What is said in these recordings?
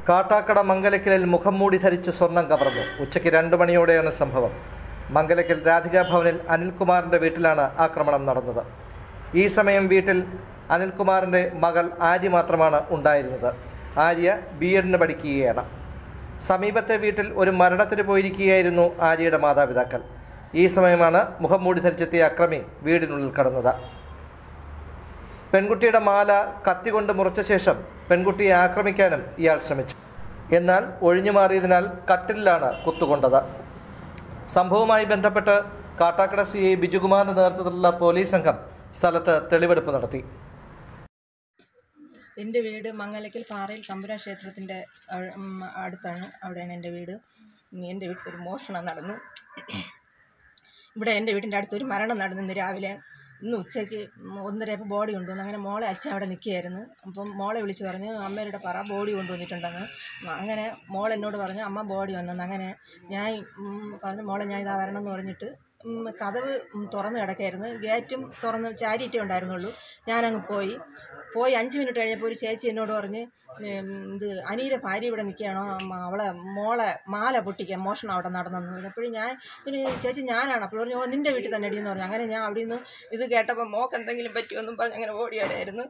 കാട്ടാക്കട മംഗലക്കലിൽ മുഖം മൂടി ധരിച്ച് സ്വർണം കവർന്നു ഉച്ചയ്ക്ക് രണ്ട് മണിയോടെയാണ് സംഭവം മംഗലക്കൽ രാധികാ ഭവനിൽ അനിൽകുമാറിൻ്റെ വീട്ടിലാണ് ആക്രമണം നടന്നത് ഈ സമയം വീട്ടിൽ അനിൽകുമാറിൻ്റെ മകൾ ആര്യ മാത്രമാണ് ഉണ്ടായിരുന്നത് ആര്യ ബി എഡിന് പഠിക്കുകയാണ് സമീപത്തെ വീട്ടിൽ ഒരു മരണത്തിന് പോയിരിക്കുകയായിരുന്നു ആര്യയുടെ മാതാപിതാക്കൾ ഈ സമയമാണ് മുഖം മൂടി ധരിച്ചെത്തിയ അക്രമി വീടിനുള്ളിൽ കടന്നത് പെൺകുട്ടിയുടെ മാല കത്തി കൊണ്ട് മുറിച്ച ശേഷം പെൺകുട്ടിയെ ആക്രമിക്കാനും ഇയാൾ ശ്രമിച്ചു എന്നാൽ ഒഴിഞ്ഞു മാറിയതിനാൽ കട്ടിലാണ് കുത്തുകൊണ്ടത് സംഭവവുമായി ബന്ധപ്പെട്ട് കാട്ടാക്കട സി ഐ ബിജുകുമാറിന്റെ നേതൃത്വത്തിലുള്ള പോലീസ് സംഘം സ്ഥലത്ത് തെളിവെടുപ്പ് നടത്തി എൻ്റെ വീട് മംഗലക്കൽ പാറയിൽ തമ്പുരാ ക്ഷേത്രത്തിൻ്റെ അ- ഉം, അടുത്താണ് അവിടെയാണ് എൻ്റെ വീട് ഉം, എൻ്റെ വീട്ടിൽ ഒരു മോഷണം നടന്നു ഇവിടെ എൻ്റെ വീടിൻ്റെ അടുത്തൊരു മരണം നടന്നു ഇന്ന് രാവിലെ ഇന്ന് ഉച്ചയ്ക്ക് ഒന്നരയപ്പോൾ ബോഡി കൊണ്ടുവന്നു അങ്ങനെ മോളെ അച്ഛൻ അവിടെ നിൽക്കുകയായിരുന്നു അപ്പം മോളെ വിളിച്ച് പറഞ്ഞു അമ്മയുടെ പറ ബോഡി കൊണ്ടുവന്നിട്ടുണ്ടെന്ന് അങ്ങനെ മോൾ എന്നോട് പറഞ്ഞു അമ്മ ബോഡി വന്നെന്ന് അങ്ങനെ ഞാൻ ഉം, പറഞ്ഞു മോളെ ഞാൻ ഇതാ വരണം എന്ന് പറഞ്ഞിട്ട് ഉം, കതവ് ഉം, തുറന്ന് കിടക്കായിരുന്നു ഗേറ്റും തുറന്ന് ചാരിയിട്ടേ ഉണ്ടായിരുന്നുള്ളൂ ഞാനങ്ങ് പോയി പോയി അഞ്ച് മിനിറ്റ് കഴിഞ്ഞപ്പോൾ ഒരു ചേച്ചി എന്നോട് പറഞ്ഞ് ഉം, ഇത് അനീരെ ഭാര്യ ഇവിടെ നിൽക്കുകയാണോ അമ്മ അവളെ മോളെ മാല പൊട്ടിക്കാൻ മോഷണം അവിടെ നടന്നെന്ന് പറഞ്ഞു അപ്പോഴും ഞാൻ പിന്നെ ചേച്ചി ഞാനാണ് അപ്പോൾ പറഞ്ഞു ഓ നിൻ്റെ വീട്ടിൽ തന്നെ അടിയെന്ന് പറഞ്ഞു അങ്ങനെ ഞാൻ അവിടെ നിന്ന് ഇത് കേട്ടപ്പോൾ മോക്ക് എന്തെങ്കിലും പറ്റുമെന്നും പറഞ്ഞ് അങ്ങനെ ഓടിയാടായിരുന്നു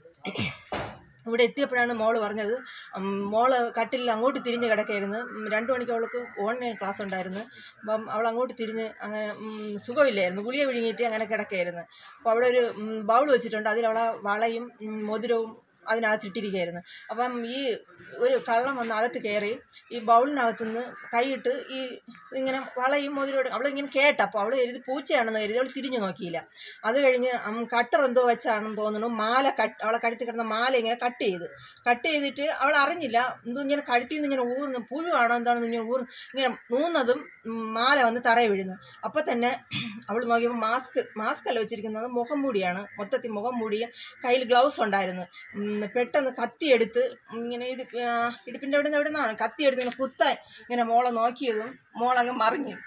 ഇവിടെ എത്തിയപ്പോഴാണ് മോള് പറഞ്ഞത് ഉം, മോള് കട്ടിലിൽ അങ്ങോട്ട് തിരിഞ്ഞ് കിടക്കായിരുന്നു ഉം, രണ്ട് മണിക്ക് അവൾക്ക് ഓൺലൈൻ ക്ലാസ് ഉണ്ടായിരുന്നു അപ്പം അവൾ അങ്ങോട്ട് തിരിഞ്ഞ് അങ്ങനെ ഉം, സുഖമില്ലായിരുന്നു ഗുളിക വിഴുങ്ങിയിട്ട് അങ്ങനെ കിടക്കായിരുന്നു അപ്പോൾ അവിടെ ഒരു ബൗൾ വെച്ചിട്ടുണ്ട് അതിൽ അവളെ വളയും ഉം, മോതിരവും അതിനകത്തിട്ടിരിക്കുകയായിരുന്നു അപ്പം ഈ ഒരു കള്ളം വന്ന് അകത്ത് കയറി ഈ ബൗളിനകത്തുനിന്ന് കൈയിട്ട് ഈ ഇങ്ങനെ വളയും മോതിരോട് അവൾ ഇങ്ങനെ കേട്ട അപ്പോൾ അവൾ എഴുതി പൂച്ചയാണെന്ന് കരുതി അവൾ തിരിഞ്ഞു നോക്കിയില്ല അത് കഴിഞ്ഞ് ഉം, കട്ടർ എന്തോ വെച്ചാണെന്ന് തോന്നുന്നു മാല കട്ട് അവളെ കഴുത്തി കിടന്ന മാല ഇങ്ങനെ കട്ട് ചെയ്ത് കട്ട് ചെയ്തിട്ട് അവൾ അറിഞ്ഞില്ല എന്തോ ഇങ്ങനെ കഴുത്തിൽ നിന്ന് ഇങ്ങനെ ഊർന്ന് പുഴുവാണോ എന്താണെന്ന് ഇങ്ങനെ ഊർന്ന് ഇങ്ങനെ നൂന്നതും ഉം, മാല വന്ന് തറയെ വീഴുന്നു അപ്പോൾ തന്നെ അവൾ നോക്കിയപ്പോൾ മാസ്ക് മാസ്ക് അല്ല വെച്ചിരിക്കുന്നത് മുഖം മൂടിയാണ് മൊത്തത്തിൽ മുഖം മൂടിയും കയ്യിൽ ഗ്ലൗസ് ഉണ്ടായിരുന്നു ഉം, പെട്ടെന്ന് കത്തിയെടുത്ത് ഇങ്ങനെ ഇടുപ്പ് ആ, ഇടുപ്പിൻ്റെ അവിടെ നിന്ന് എവിടെ നിന്നാണ് കത്തിയെടുത്ത് ഇങ്ങനെ കുത്താൻ ഇങ്ങനെ മോളെ നോക്കിയതും മോളങ്ങ് മറിഞ്ഞു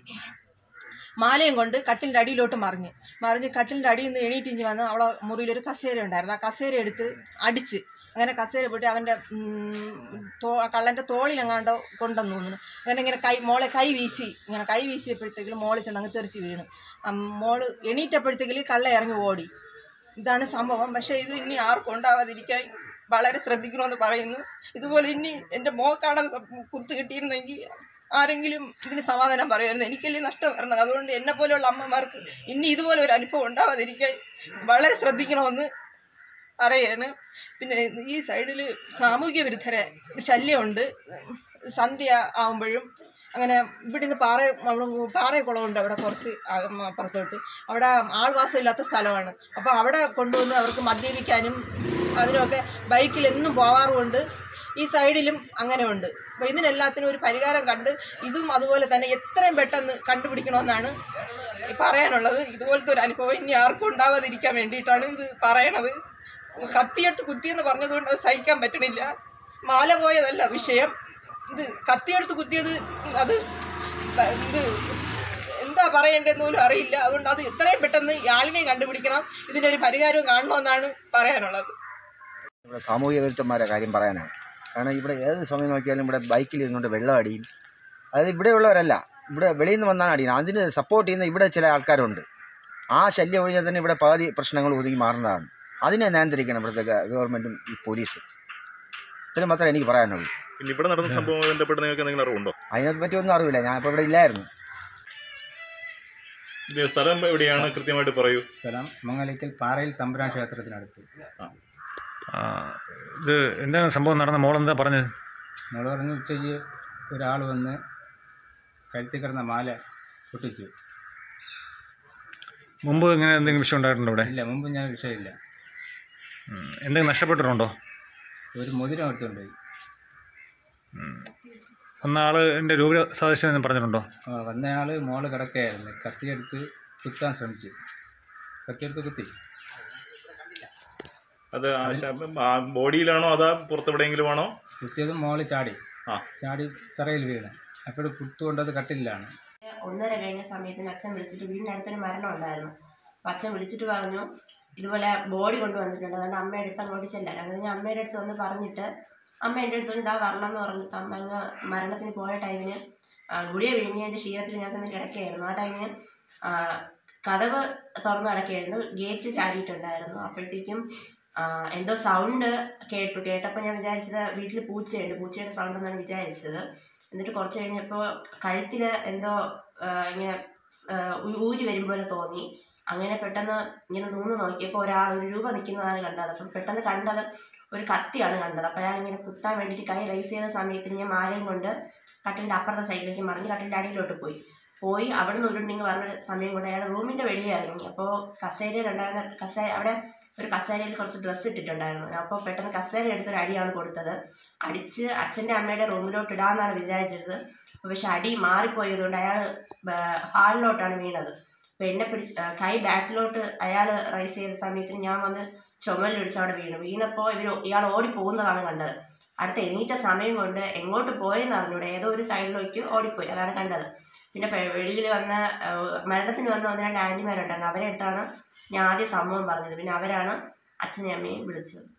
മാലയും കൊണ്ട് കട്ടിലിൻ്റെ അടിയിലോട്ട് മറിഞ്ഞ് മറിഞ്ഞ് കട്ടിലിൻ്റെ അടിയിൽ നിന്ന് എണീറ്റിഞ്ച് വന്ന് അവളെ മുറിയിലൊരു കസേര ഉണ്ടായിരുന്നു ആ കസേര എടുത്ത് അടിച്ച് അങ്ങനെ കസേര പോയിട്ട് അവൻ്റെ തോ കള്ളൻ്റെ തോളിലെങ്ങാണ്ടോ കൊണ്ടെന്ന് തോന്നുന്നു അങ്ങനെ ഇങ്ങനെ കൈ മോളെ കൈ വീശി ഇങ്ങനെ കൈ വീശിയപ്പോഴത്തേക്കും മോള് ചെന്ന് അങ്ങ് തെറിച്ച് വീണു അം, മോള് എണീറ്റപ്പോഴത്തേക്കും കള്ള ഇറങ്ങി ഓടി ഇതാണ് സംഭവം പക്ഷേ ഇത് ഇനി ആർക്കും ഉണ്ടാവാതിരിക്കാൻ വളരെ ശ്രദ്ധിക്കണമെന്ന് പറയുന്നു ഇതുപോലെ ഇനി എൻ്റെ മോക്കാണ് കുത്ത് കിട്ടിയിരുന്നെങ്കിൽ ആരെങ്കിലും ഇതിന് സമാധാനം പറയുമായിരുന്നു എനിക്കല്ലേ നഷ്ടം വരണം അതുകൊണ്ട് എന്നെ പോലെയുള്ള അമ്മമാർക്ക് ഇനി ഇതുപോലെ ഒരു അനുഭവം ഉണ്ടാവാതിരിക്കാൻ വളരെ ശ്രദ്ധിക്കണമെന്ന് പറയാണ് പിന്നെ ഈ സൈഡിൽ സാമൂഹ്യ വിരുദ്ധരെ ശല്യമുണ്ട് സന്ധ്യ ആകുമ്പോഴും അങ്ങനെ ഇവിടുന്ന് പാറ അവിടെ പാറക്കുളമുണ്ട് അവിടെ കുറച്ച് അകം അപ്പുറത്തോട്ട് അവിടെ ആൾവാസം ഇല്ലാത്ത സ്ഥലമാണ് അപ്പോൾ അവിടെ കൊണ്ടുവന്ന് അവർക്ക് മദ്യപിക്കാനും അതിനൊക്കെ ബൈക്കിൽ എന്നും പോകാറുമുണ്ട് ഈ സൈഡിലും അങ്ങനെ ഉണ്ട് അപ്പോൾ ഇതിനെല്ലാത്തിനും ഒരു പരിഹാരം കണ്ട് ഇതും അതുപോലെ തന്നെ എത്രയും പെട്ടെന്ന് കണ്ടുപിടിക്കണമെന്നാണ് ഈ പറയാനുള്ളത് ഇതുപോലത്തെ ഒരു അനുഭവം ഇനി ആർക്കും ഉണ്ടാവാതിരിക്കാൻ വേണ്ടിയിട്ടാണ് ഇത് പറയണത് കത്തിയെടുത്ത് കുത്തിയെന്ന് പറഞ്ഞതുകൊണ്ട് അത് സഹിക്കാൻ പറ്റണില്ല മാല പോയതല്ല വിഷയം ഇത് കത്തിയെടുത്ത് കുത്തിയത് അത് ത- ഇത് എന്താ പറയേണ്ടതെന്ന് പോലും അറിയില്ല അതുകൊണ്ട് അത് എത്രയും പെട്ടെന്ന് ഈ ആളിനെ കണ്ടുപിടിക്കണം ഇതിനൊരു പരിഹാരവും കാണണമെന്നാണ് പറയാനുള്ളത് ഇവിടെ സാമൂഹ്യ വിരുദ്ധന്മാരെ കാര്യം പറയാനാണ് കാരണം ഇവിടെ ഏത് സമയം നോക്കിയാലും ഇവിടെ ബൈക്കിൽ ഇരുന്നുകൊണ്ട് വെള്ളം അടിയും അതായത് ഇവിടെയുള്ളവരല്ല ഇവിടെ വെളിയിൽ നിന്ന് വന്നാണ് അടിയുന്നത് അതിന് സപ്പോർട്ട് ചെയ്യുന്ന ഇവിടെ ചില ആൾക്കാരുണ്ട് ആ ശല്യം ഒഴിഞ്ഞാൽ തന്നെ ഇവിടെ പകുതി പ്രശ്നങ്ങൾ ഒതുങ്ങി മാറുന്നതാണ് അതിനെ നിയന്ത്രിക്കണം ഇവിടുത്തെ ഗ- ഗവൺമെൻറ്റും ഈ പോലീസും ഇത്രയും മാത്രമേ എനിക്ക് പറയാനുള്ളൂ ഇനി ഇവിടെ നടന്ന സംഭവവുമായി ബന്ധപ്പെട്ട് നിങ്ങൾക്ക് എന്തെങ്കിലും അറിവുണ്ടോ അതിനെ പറ്റി ഒന്നും അറിവില്ല ഞാൻ ഇപ്പോൾ ഇവിടെ ഇല്ലായിരുന്നു ഇത് സ്ഥലം എവിടെയാണ് കൃത്യമായിട്ട് പറയൂ സ്ഥലം മംഗലിക്കൽ പാറയിൽ തമ്പുരാൻ ക്ഷേത്രത്തിനടുത്ത് ആ, ഇത് എന്താണ് സംഭവം നടന്ന മോളെന്താ പറഞ്ഞത് മോള് പറഞ്ഞ് ഉച്ചയ്ക്ക് ഒരാൾ വന്ന് കഴുത്തിൽ കിടന്ന മാല പൊട്ടിച്ചു മുമ്പ് ഇങ്ങനെ എന്തെങ്കിലും വിഷയം ഉണ്ടായിട്ടുണ്ടോ ഇവിടെ ഇല്ല മുമ്പ് ഞാൻ വിഷയമില്ല ഉം. എന്തെങ്കിലും നഷ്ടപ്പെട്ടിട്ടുണ്ടോ ഒരു മുതിരം എടുത്തുകൊണ്ടുപോയി വന്ന ആളിൻ്റെ രൂപ സാദൃശ്യം എന്ന് പറഞ്ഞിട്ടുണ്ടോ ആ, വന്നയാൾ മോള് കിടക്കുകയായിരുന്നു കത്തിയെടുത്ത് കുത്താൻ ശ്രമിച്ചു കത്തിയെടുത്ത് കുത്തി അത് ആ ശ- ആ ബോഡിയിലാണോ അതാ പുറത്തെവിടെയെങ്കിലും ആണോ കുത്തിയതും മോള് ചാടി ആ. ചാടി തറയിൽ വീണ് അപ്പോൾ കുത്തുകൊണ്ടത് കട്ടിലാണ് ഒന്നര കഴിഞ്ഞ സമയത്തിന് അച്ഛൻ വിളിച്ചിട്ട് വീടിനടുത്തൊരു മരണം ഉണ്ടായിരുന്നു അപ്പം അച്ഛൻ വിളിച്ചിട്ട് പറഞ്ഞു ഇതുപോലെ ബോഡി കൊണ്ടുവന്നിട്ടുണ്ട് അതുകൊണ്ട് അമ്മയുടെ അടുത്ത് അങ്ങോട്ട് ചെല്ലാൻ അങ്ങനെ ഞാൻ അമ്മയുടെ അടുത്ത് വന്ന് പറഞ്ഞിട്ട് അമ്മ എൻ്റെ അടുത്ത് ഇതാ വരണം എന്ന് പറഞ്ഞിട്ട് അമ്മ അങ്ങ് മരണത്തിന് പോയ ടൈമിന് ആ, ഗുളിക വിഴുങ്ങിയതിൻ്റെ ക്ഷീണത്തിൽ ഞാൻ ചെന്ന് കിടക്കുകയായിരുന്നു ആ ടൈമിന് ആ, കതവ് തുറന്ന് കിടക്കുകയായിരുന്നു ഗേറ്റ് ചാരിയിട്ടുണ്ടായിരുന്നു അപ്പോഴത്തേക്കും ആ, എന്തോ സൗണ്ട് കേട്ടു കേട്ടപ്പോൾ ഞാൻ വിചാരിച്ചത് വീട്ടിൽ പൂച്ചയുണ്ട് പൂച്ചയുടെ സൗണ്ട് എന്നാണ് വിചാരിച്ചത് എന്നിട്ട് കുറച്ച് കഴിഞ്ഞപ്പോൾ കഴുത്തിൽ എന്തോ ആ, ഇങ്ങനെ ആ, ഊ- ഊരി വരും പോലെ തോന്നി അങ്ങനെ പെട്ടെന്ന് ഇങ്ങനെ നൂന്ന് നോക്കിയപ്പോൾ ഒരാൾ ഒരു രൂപ നിൽക്കുന്നതാണ് കണ്ടത് അപ്പം പെട്ടെന്ന് കണ്ടത് ഒരു കത്തിയാണ് കണ്ടത് അപ്പോൾ അയാൾ ഇങ്ങനെ കുത്താൻ വേണ്ടിയിട്ട് കൈ റൈസ് ചെയ്ത സമയത്ത് ഞാൻ മാലയും കൊണ്ട് കട്ടിലിൻ്റെ അപ്പുറത്തെ സൈഡിലേക്ക് മറിഞ്ഞ് കട്ടിലിൻ്റെ അടിയിലോട്ട് പോയി പോയി അവിടെ നിന്ന് ഉരുണ്ടെങ്കിൽ പറഞ്ഞ സമയം കൊണ്ട് അയാൾ റൂമിൻ്റെ വെളിയിൽ ഇറങ്ങി അപ്പോൾ കസേരയിലുണ്ടായിരുന്ന കസേ അവിടെ ഒരു കസേരയിൽ കുറച്ച് ഡ്രസ്സ് ഇട്ടിട്ടുണ്ടായിരുന്നു അപ്പോൾ പെട്ടെന്ന് കസേര എടുത്തൊരു അടിയാണ് കൊടുത്തത് അടിച്ച് അച്ഛൻ്റെ അമ്മയുടെ റൂമിലോട്ട് ഇടാമെന്നാണ് വിചാരിച്ചത് പക്ഷെ അടി മാറിപ്പോയതുകൊണ്ട് അയാൾ ഹാളിലോട്ടാണ് വീണത് അപ്പോൾ എന്നെ പിടിച്ച് ആ, കൈ ബാക്കിലോട്ട് അയാൾ റൈസ് ചെയ്ത സമയത്തിന് ഞാൻ വന്ന് ചുമലിൽ പിടിച്ച് അവിടെ വീണു വീണപ്പോൾ ഇവർ ഇയാൾ ഓടി പോകുന്നതാണ് കണ്ടത് അടുത്ത എണീറ്റ സമയം കൊണ്ട് എങ്ങോട്ട് പോയെന്ന് അറിഞ്ഞൂടെ ഏതോ ഒരു സൈഡിലേക്ക് ഓടിപ്പോയി അതാണ് കണ്ടത് പിന്നെ പെ- വെളിയിൽ വന്ന ആ, മരണത്തിന് വന്ന ഒന്ന് രണ്ട് ആൻറ്റിമാരുണ്ടായിരുന്നു അവരെ അടുത്താണ് ഞാൻ ആദ്യം സംഭവം പറഞ്ഞത് പിന്നെ അവരാണ് അച്ഛനെയും അമ്മയും വിളിച്ചത്